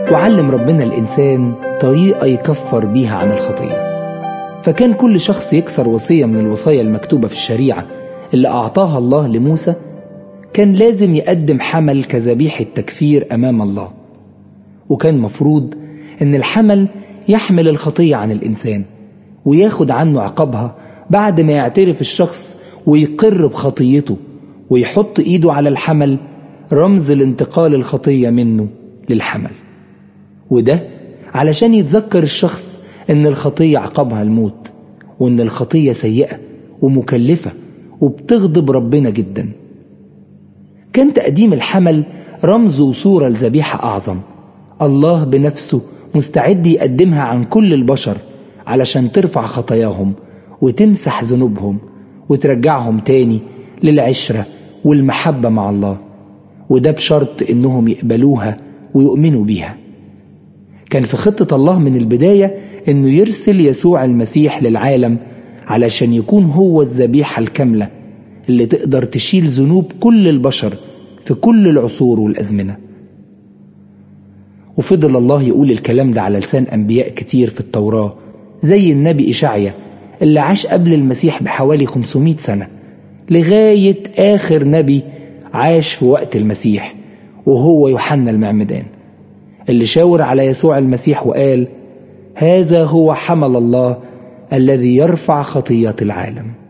وعلم ربنا الإنسان طريقة يكفر بيها عن الخطية فكان كل شخص يكسر وصية من الوصايا المكتوبة في الشريعة اللي أعطاها الله لموسى كان لازم يقدم حمل كذبيحة تكفير أمام الله وكان مفروض إن الحمل يحمل الخطية عن الإنسان وياخد عنه عقابها بعد ما يعترف الشخص ويقر بخطيته ويحط إيده على الحمل رمز لانتقال الخطية منه للحمل وده علشان يتذكر الشخص إن الخطية عقابها الموت وإن الخطية سيئة ومكلفة وبتغضب ربنا جدا كان تقديم الحمل رمز وصورة لذبيحة أعظم الله بنفسه مستعد يقدمها عن كل البشر علشان ترفع خطاياهم وتمسح ذنوبهم وترجعهم تاني للعشرة والمحبة مع الله وده بشرط إنهم يقبلوها ويؤمنوا بيها كان في خطة الله من البداية إنه يرسل يسوع المسيح للعالم علشان يكون هو الذبيحة الكاملة اللي تقدر تشيل ذنوب كل البشر في كل العصور والأزمنة وفضل الله يقول الكلام ده على لسان أنبياء كتير في التوراة زي النبي إشعيا اللي عاش قبل المسيح بحوالي 500 سنة لغاية آخر نبي عاش في وقت المسيح وهو يوحنا المعمدان اللي شاور على يسوع المسيح وقال هذا هو حمل الله الذي يرفع خطية العالم